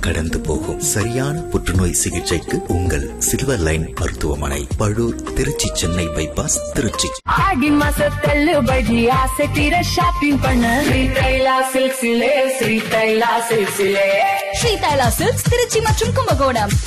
கடந்து போகும் சரியான புற்றுநோய் சிகிச்சைக்கு உங்கள் சில்வர் லைன் மருத்துவமனை பழூர் திருச்சி சென்னை பைபாஸ் திருச்சி ஆடி மாச தள்ளுபடி ஆசை தீர ஷாப்பிங் பண்ண ஸ்ரீ தைலா சில்க்ஸிலே ஸ்ரீ தைலா சில்க்ஸிலே ஸ்ரீ தைலா சில்க்ஸ் திருச்சி மற்றும் கும்பகோணம்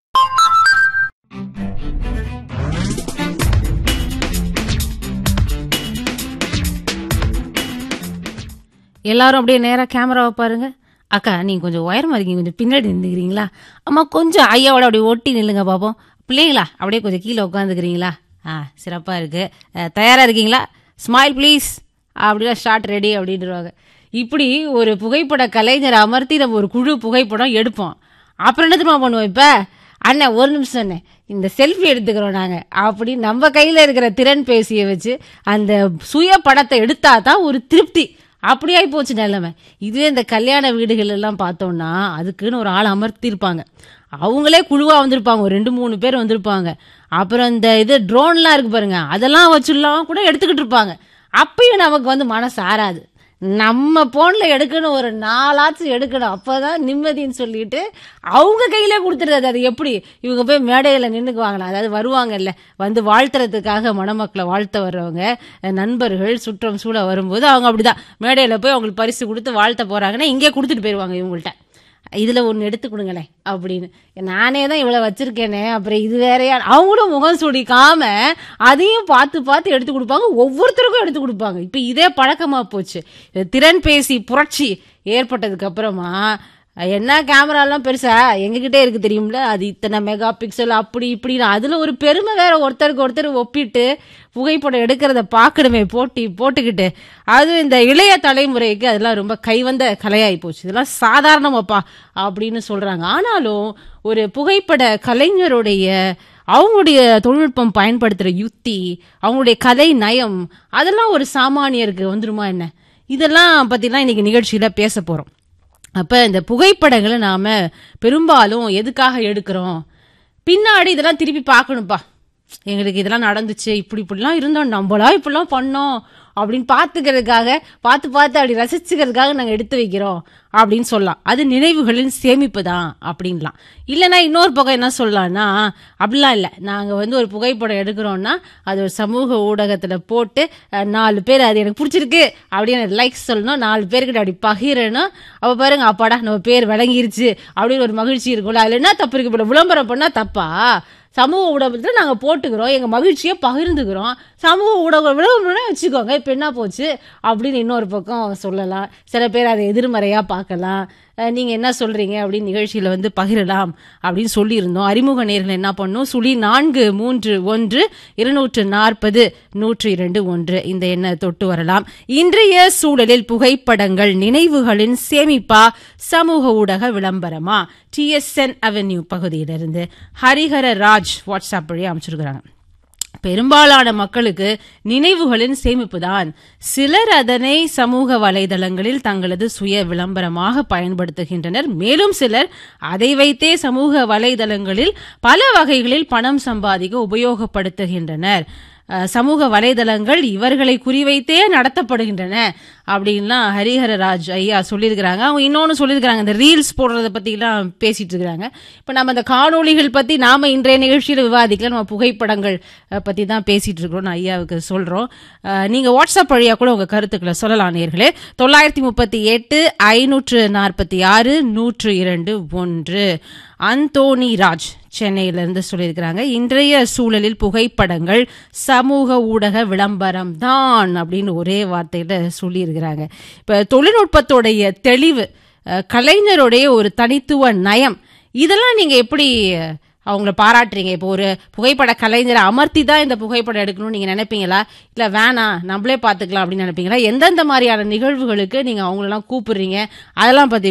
எல்லாரும் அப்படியே நேராக கேமராவை பாருங்க அக்கா நீங்கள் கொஞ்சம் உயரமா இருக்கீங்க கொஞ்சம் பின்னாடி நின்றுக்கிறீங்களா அம்மா கொஞ்சம் ஐயாவோட அப்படியே ஒட்டி நில்லுங்க பாப்போம் பிள்ளைங்களா அப்படியே கொஞ்சம் கீழே உட்காந்துக்கிறீங்களா ஆ சிறப்பாக இருக்கு அஹ், தயாரா இருக்கீங்களா ஸ்மைல் ப்ளீஸ் அப்படின்னா ஷார்ட் ரெடி அப்படின்றாங்க இப்படி ஒரு புகைப்பட கலைஞரை அமர்த்தி நம்ம ஒரு குழு புகைப்படம் எடுப்போம் அப்புறம் என்ன தெரியுமா பண்ணுவோம் இப்போ அண்ணன் ஒரு நிமிஷம் அண்ணே இந்த செல்ஃபி எடுத்துக்கிறோம் நாங்கள் அப்படி நம்ம கையில் இருக்கிற திறன் பேசியை வச்சு அந்த சுய படத்தை எடுத்தா தான் ஒரு திருப்தி அப்படியாகி போச்சு நிலைமை இதுவே இந்த கல்யாண வீடுகள் எல்லாம் பார்த்தோம்னா அதுக்குன்னு ஒரு ஆள் அமர்த்தியிருப்பாங்க அவங்களே குழுவாக வந்திருப்பாங்க ஒரு ரெண்டு மூணு பேர் வந்திருப்பாங்க அப்புறம் இந்த இது ட்ரோன்லாம் இருக்கு பாருங்க அதெல்லாம் வச்சுலாம் கூட எடுத்துக்கிட்டு இருப்பாங்க அப்பயும் நமக்கு வந்து மனசு ஆறாது நம்ம போனில் எடுக்கணும் ஒரு நாளாச்சும் எடுக்கணும் அப்போதான் நிம்மதின்னு சொல்லிட்டு அவங்க கையிலே கொடுத்துருது அது எப்படி இவங்க போய் மேடையில் நின்றுக்குவாங்களா அதாவது வருவாங்கல்ல வந்து வாழ்த்துறதுக்காக மணமக்களை வாழ்த்த வர்றவங்க அஹ் நண்பர்கள் சுற்றம் சூழ வரும்போது அவங்க அப்படிதான் மேடையில் போய் அவங்களுக்கு பரிசு கொடுத்து வாழ்த்த போகிறாங்கன்னா இங்கே கொடுத்துட்டு போயிடுவாங்க இவங்கள்ட்ட இதில் ஒன்று எடுத்து கொடுங்களேன் அப்படின்னு நானே தான் இவ்வளோ வச்சிருக்கேனே அப்புறம் இது வேறையா அவங்களும் முகம் சுடிக்காம அதையும் பார்த்து பார்த்து எடுத்து கொடுப்பாங்க ஒவ்வொருத்தருக்கும் எடுத்து கொடுப்பாங்க இப்போ இதே பழக்கமாக போச்சு இது திறன் பேசி புரட்சி ஏற்பட்டதுக்கு அப்புறமா என்ன கேமராலாம் பெருசா எங்ககிட்டே இருக்கு தெரியும்ல அது இத்தனை மெகா பிக்சல் அப்படி இப்படின்னு அதுல ஒரு பெருமை வேற ஒருத்தருக்கு ஒருத்தர் ஒப்பிட்டு புகைப்படம் எடுக்கிறத பார்க்கணுமே போட்டி போட்டுக்கிட்டு அது இந்த இளைய தலைமுறைக்கு அதெல்லாம் ரொம்ப கைவந்த கலையாகி போச்சு இதெல்லாம் சாதாரணமாப்பா அப்படின்னு சொல்றாங்க ஆனாலும் ஒரு புகைப்பட கலைஞருடைய அவங்களுடைய தொழில்நுட்பம் பயன்படுத்துகிற யுக்தி அவங்களுடைய கலை நயம் அதெல்லாம் ஒரு சாமானியருக்கு வந்துருமா என்ன இதெல்லாம் பற்றிலாம் இன்னைக்கு நிகழ்ச்சியில் பேச போகிறோம் அப்போ இந்த புகைப்படங்களை நாம் பெரும்பாலும் எதுக்காக எடுக்கிறோம் பின்னாடி இதெல்லாம் திருப்பி பார்க்கணும்ப்பா எங்களுக்கு இதெல்லாம் நடந்துச்சு இப்படி இப்படிலாம் இருந்தோம் நம்மளா இப்படிலாம் பண்ணோம் அப்படின்னு பார்த்துக்கிறதுக்காக பார்த்து பார்த்து அப்படி ரசிச்சுக்கிறதுக்காக நாங்கள் எடுத்து வைக்கிறோம் அப்படின்னு சொல்லலாம் அது நினைவுகளின் சேமிப்பு தான் அப்படின்லாம் இல்லைன்னா இன்னொரு பக்கம் என்ன சொல்லலாம்னா அப்படிலாம் இல்லை நாங்கள் வந்து ஒரு புகைப்படம் எடுக்கிறோம்னா அது ஒரு சமூக ஊடகத்தில் போட்டு அஹ், நாலு பேர் அது எனக்கு பிடிச்சிருக்கு அப்படின்னு லைக்ஸ் சொல்லணும் நாலு பேர்கிட்ட அப்படி பகிரணும் அப்போ பாருங்க அப்பாடா நம்ம பேர் விளங்கிருச்சு அப்படின்னு ஒரு மகிழ்ச்சி இருக்கும்ல அதில் என்ன தப்பு இருக்கு இப்போ விளம்பரம் பண்ணால் தப்பா சமூக ஊடகத்தில் நாங்கள் போட்டுக்கிறோம் எங்கள் மகிழ்ச்சியை பகிர்ந்துக்கிறோம் சமூக ஊடகம் விளம்பரம்னா வச்சுக்கோங்க இப்போ என்ன போச்சு அப்படின்னு இன்னொரு பக்கம் சொல்லலாம் சில பேர் அதை எதிர்மறையாக பார்க்கலாம் அஹ் நீங்க என்ன சொல்றீங்க அப்படின்னு நிகழ்ச்சியில வந்து பகிரலாம் அப்படின்னு சொல்லியிருந்தோம் அறிமுக நேர்கள் என்ன பண்ணும் சுழி நான்கு மூன்று ஒன்று இருநூற்று நாற்பது நூற்று இரண்டு ஒன்று இந்த எண்ணை தொட்டு வரலாம் இன்றைய சூழலில் புகைப்படங்கள் நினைவுகளின் சேமிப்பா சமூக ஊடக விளம்பரமா டிஎஸ்என் அவென்யூ பகுதியிலிருந்து ஹரிஹர ராஜ் வாட்ஸ்அப் வழி அமைச்சிருக்கிறாங்க பெரும்பாலான மக்களுக்கு நினைவுகளின் சேமிப்பு தான் சிலர் அதனை சமூக வலைதளங்களில் தங்களது சுய விளம்பரமாக பயன்படுத்துகின்றனர் மேலும் சிலர் அதை வைத்தே சமூக வலைதளங்களில் பல வகைகளில் பணம் சம்பாதிக்க உபயோகப்படுத்துகின்றனர் அஹ், சமூக வலைதளங்கள் இவர்களை குறிவைத்தே நடத்தப்படுகின்றன அப்படின்லாம் ஹரிஹரராஜ் ஐயா சொல்லியிருக்கிறாங்க அவங்க இன்னொன்று சொல்லியிருக்கிறாங்க இந்த ரீல்ஸ் போடுறத பற்றிலாம் பேசிட்டு இருக்கிறாங்க இப்போ நம்ம அந்த காணொளிகள் பற்றி நாம் இன்றைய நிகழ்ச்சியில் விவாதிக்கல நம்ம புகைப்படங்கள் அஹ், பற்றி தான் பேசிட்டு இருக்கிறோம் ஐயாவுக்கு சொல்கிறோம் நீங்கள் வாட்ஸ்அப் வழியாக கூட உங்கள் கருத்துக்களை சொல்லலாம் நேர்களே தொள்ளாயிரத்தி முப்பத்தி எட்டு ஐநூற்று நாற்பத்தி ஆறு நூற்று இரண்டு ஒன்று அந்தோனி ராஜ் சென்னையிலிருந்து சொல்லியிருக்கிறாங்க இன்றைய சூழலில் புகைப்படங்கள் சமூக ஊடக விளம்பரம் தான் அப்படின்னு ஒரே வார்த்தையில சொல்லியிருக்கிறாங்க இப்ப தொழில்நுட்பத்தோடைய தெளிவு அஹ், கலைஞருடைய ஒரு தனித்துவ நயம் இதெல்லாம் நீங்க எப்படி அஹ், அவங்கள பாராட்டுறீங்க இப்போ ஒரு புகைப்பட கலைஞரை அமர்த்தி தான் இந்த புகைப்படம் எடுக்கணும்னு நீங்க நினைப்பீங்களா இல்ல வேணாம் நம்மளே பார்த்துக்கலாம் அப்படின்னு நினைப்பீங்களா எந்தெந்த மாதிரியான நிகழ்வுகளுக்கு நீங்க அவங்களெல்லாம் கூப்பிடுறீங்க அதெல்லாம் பத்தி